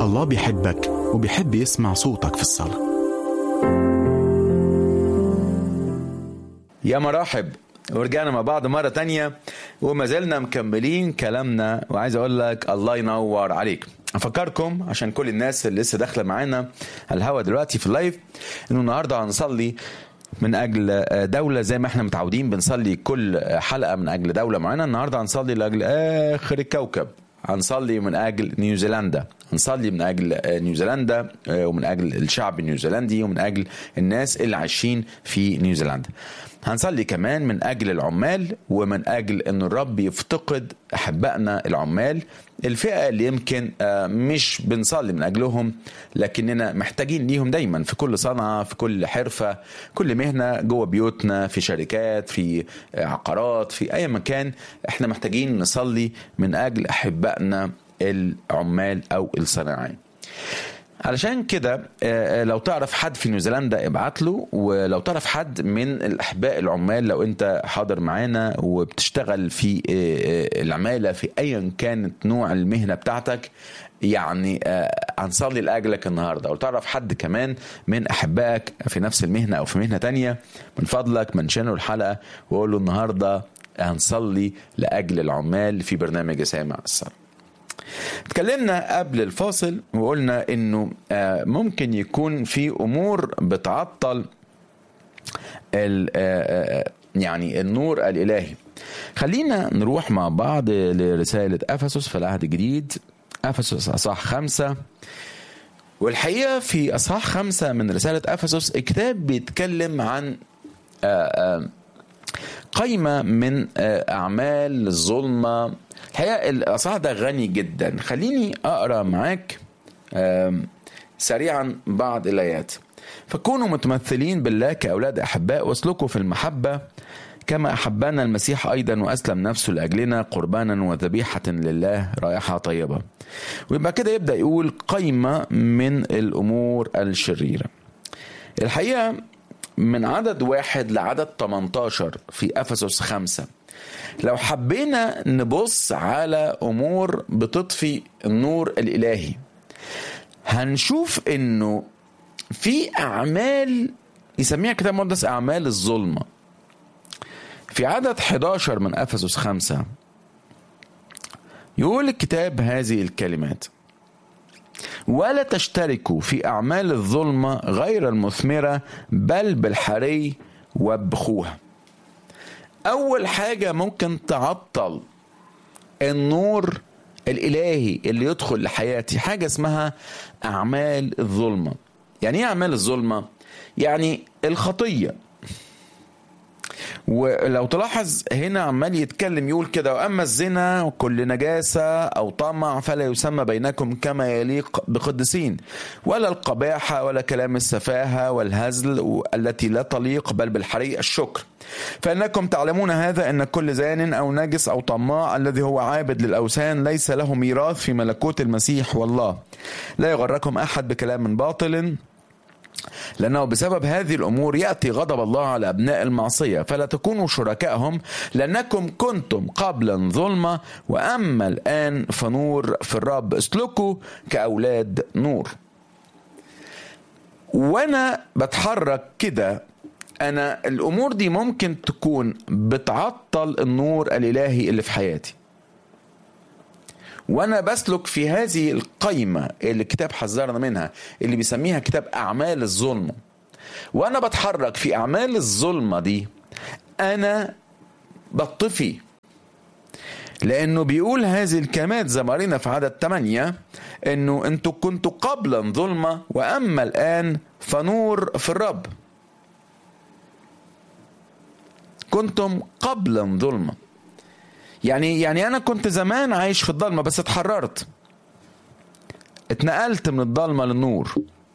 الله بيحبك وبيحب يسمع صوتك في الصلاة يا مرحب ورجعنا مع بعض مرة تانية وما زلنا مكملين كلامنا وعايز أقول لك الله ينور عليك أفكركم عشان كل الناس اللي لسه داخلة معانا على الهوا دلوقتي في اللايف إنه النهاردة هنصلي من أجل دولة زي ما احنا متعودين بنصلي كل حلقة من أجل دولة معينة النهاردة هنصلي لأجل آخر الكوكب هنصلي من اجل نيوزيلندا هنصلي من اجل نيوزيلندا ومن اجل الشعب النيوزيلندي ومن اجل الناس اللي عايشين في نيوزيلندا هنصلي كمان من اجل العمال ومن اجل ان الرب يفتقد احبائنا العمال الفئه اللي يمكن مش بنصلي من اجلهم لكننا محتاجين ليهم دايما في كل صنعه في كل حرفه كل مهنه جوه بيوتنا في شركات في عقارات في اي مكان احنا محتاجين نصلي من اجل احبائنا العمال او الصناعيين علشان كده لو تعرف حد في نيوزيلندا ابعت له ولو تعرف حد من الاحباء العمال لو انت حاضر معانا وبتشتغل في العماله في ايا كانت نوع المهنه بتاعتك يعني هنصلي لاجلك النهارده تعرف حد كمان من احبائك في نفس المهنه او في مهنه تانية من فضلك منشنه الحلقه وقول له النهارده هنصلي لاجل العمال في برنامج سامع الصلاه اتكلمنا قبل الفاصل وقلنا انه ممكن يكون في امور بتعطل يعني النور الالهي خلينا نروح مع بعض لرسالة أفسس في العهد الجديد أفسس أصحاح خمسة والحقيقة في أصحاح خمسة من رسالة أفسس الكتاب بيتكلم عن قائمة من أعمال الظلمة الحقيقة الأصحاح ده غني جدا خليني أقرأ معاك سريعا بعض الآيات فكونوا متمثلين بالله كأولاد أحباء واسلكوا في المحبة كما أحبنا المسيح أيضا وأسلم نفسه لأجلنا قربانا وذبيحة لله رائحة طيبة ويبقى كده يبدأ يقول قيمة من الأمور الشريرة الحقيقة من عدد واحد لعدد 18 في أفسس خمسة لو حبينا نبص على أمور بتطفي النور الإلهي هنشوف إنه في أعمال يسميها كتاب مقدس أعمال الظلمة في عدد 11 من أفسس خمسة يقول الكتاب هذه الكلمات ولا تشتركوا في أعمال الظلمة غير المثمرة بل بالحري وابخوها أول حاجة ممكن تعطل النور الإلهي اللي يدخل لحياتي حاجة اسمها أعمال الظلمة يعني إيه أعمال الظلمة؟ يعني الخطية ولو تلاحظ هنا عمال يتكلم يقول كده واما الزنا وكل نجاسه او طمع فلا يسمى بينكم كما يليق بقدسين ولا القباحه ولا كلام السفاهه والهزل التي لا تليق بل بالحري الشكر فانكم تعلمون هذا ان كل زان او نجس او طماع الذي هو عابد للاوثان ليس له ميراث في ملكوت المسيح والله لا يغركم احد بكلام باطل لأنه بسبب هذه الأمور يأتي غضب الله على أبناء المعصية فلا تكونوا شركائهم لأنكم كنتم قبلا ظلمة وأما الآن فنور في الرب اسلكوا كأولاد نور وأنا بتحرك كده أنا الأمور دي ممكن تكون بتعطل النور الإلهي اللي في حياتي وانا بسلك في هذه القيمه اللي الكتاب حذرنا منها اللي بيسميها كتاب اعمال الظلمه وانا بتحرك في اعمال الظلمه دي انا بطفي لانه بيقول هذه الكلمات زي ما قرينا في عدد 8 انه انتوا كنتوا قبلا ظلمه واما الان فنور في الرب كنتم قبلا ظلمه يعني يعني انا كنت زمان عايش في الضلمه بس اتحررت اتنقلت من الضلمه للنور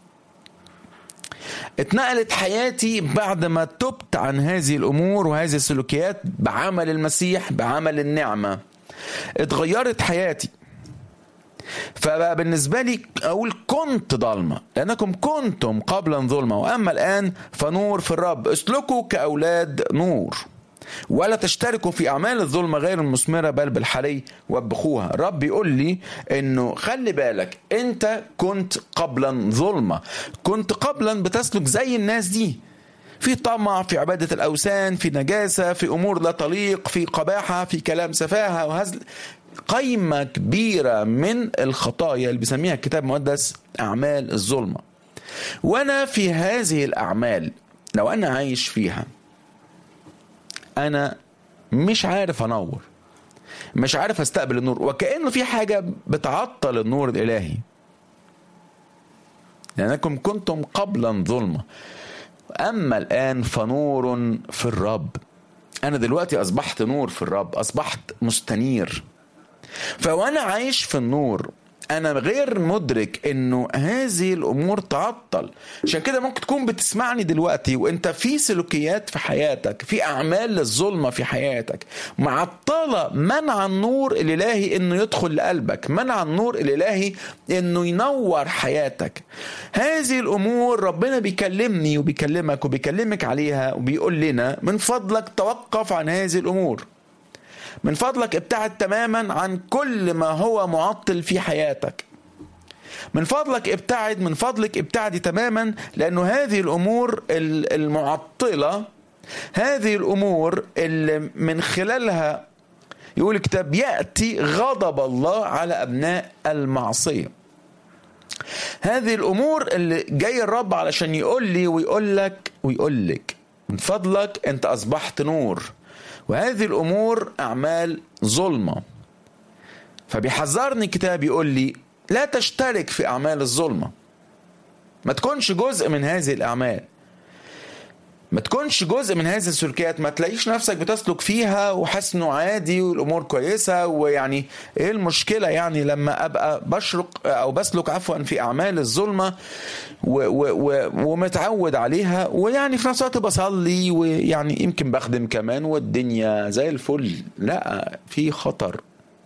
اتنقلت حياتي بعد ما تبت عن هذه الامور وهذه السلوكيات بعمل المسيح بعمل النعمه اتغيرت حياتي فبقى بالنسبه لي اقول كنت ضلمه لانكم كنتم قبلا ظلمه واما الان فنور في الرب اسلكوا كاولاد نور ولا تشتركوا في اعمال الظلمه غير المثمره بل بالحري وبخوها الرب يقول لي انه خلي بالك انت كنت قبلا ظلمه كنت قبلا بتسلك زي الناس دي في طمع في عبادة الأوثان في نجاسة في أمور لا تليق في قباحة في كلام سفاهة وهزل قيمة كبيرة من الخطايا اللي بيسميها الكتاب المقدس أعمال الظلمة وأنا في هذه الأعمال لو أنا عايش فيها أنا مش عارف أنور مش عارف استقبل النور وكأنه في حاجة بتعطل النور الإلهي لأنكم كنتم قبلا ظلمة أما الآن فنور في الرب أنا دلوقتي أصبحت نور في الرب أصبحت مستنير فوأنا عايش في النور أنا غير مدرك إنه هذه الأمور تعطل عشان كده ممكن تكون بتسمعني دلوقتي وأنت في سلوكيات في حياتك في أعمال للظلمة في حياتك معطلة منع النور الإلهي إنه يدخل لقلبك منع النور الإلهي إنه ينور حياتك هذه الأمور ربنا بيكلمني وبيكلمك وبيكلمك عليها وبيقول لنا من فضلك توقف عن هذه الأمور من فضلك ابتعد تماما عن كل ما هو معطل في حياتك من فضلك ابتعد من فضلك ابتعدي تماما لأنه هذه الأمور المعطلة هذه الأمور اللي من خلالها يقول الكتاب يأتي غضب الله على أبناء المعصية هذه الأمور اللي جاي الرب علشان يقول لي ويقول لك ويقول لك من فضلك أنت أصبحت نور وهذه الامور اعمال ظلمه فبيحذرني الكتاب يقول لي لا تشترك في اعمال الظلمه ما تكونش جزء من هذه الاعمال ما تكونش جزء من هذه السلوكيات ما تلاقيش نفسك بتسلك فيها وحاسس انه عادي والامور كويسه ويعني ايه المشكله يعني لما ابقى بشرق او بسلك عفوا في اعمال الظلمه و و و ومتعود عليها ويعني في نفس الوقت بصلي ويعني يمكن بخدم كمان والدنيا زي الفل لا في خطر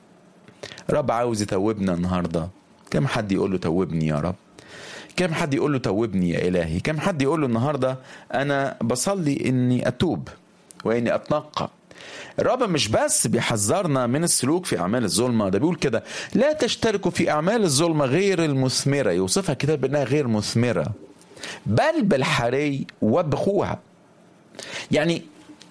رب عاوز يتوبنا النهارده كم حد يقول له توبني يا رب كم حد يقول له توبني يا إلهي كم حد يقول له النهاردة أنا بصلي إني أتوب وإني أتنقى الرب مش بس بيحذرنا من السلوك في أعمال الظلمة ده بيقول كده لا تشتركوا في أعمال الظلمة غير المثمرة يوصفها الكتاب بأنها غير مثمرة بل بالحري وبخوها يعني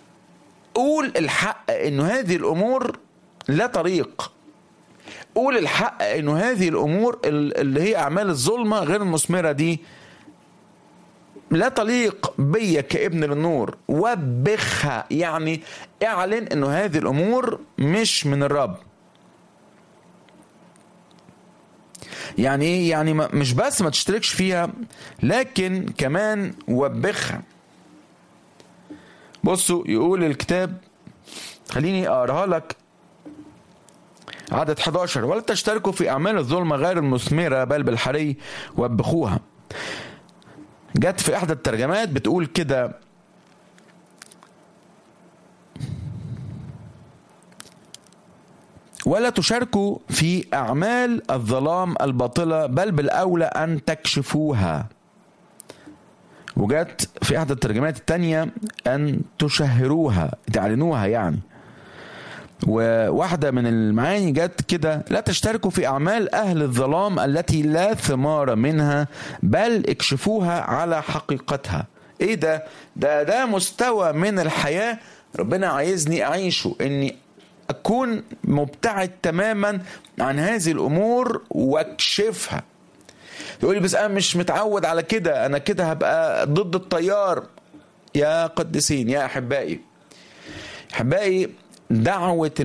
قول الحق إنه هذه الأمور لا طريق قول الحق انه هذه الامور اللي هي اعمال الظلمه غير المثمره دي لا تليق بيا كابن للنور وبخها يعني اعلن انه هذه الامور مش من الرب يعني ايه يعني مش بس ما تشتركش فيها لكن كمان وبخها بصوا يقول الكتاب خليني اقراها لك عدد 11 ولا تشتركوا في أعمال الظلمة غير المثمرة بل بالحري وبخوها جت في إحدى الترجمات بتقول كده ولا تشاركوا في أعمال الظلام الباطلة بل بالأولى أن تكشفوها وجت في إحدى الترجمات التانية أن تشهروها تعلنوها يعني وواحدة من المعاني جت كده لا تشتركوا في أعمال أهل الظلام التي لا ثمار منها بل اكشفوها على حقيقتها إيه ده؟ ده ده مستوى من الحياة ربنا عايزني أعيشه إني أكون مبتعد تماما عن هذه الأمور واكشفها يقول لي بس أنا مش متعود على كده أنا كده هبقى ضد التيار يا قديسين يا أحبائي أحبائي دعوة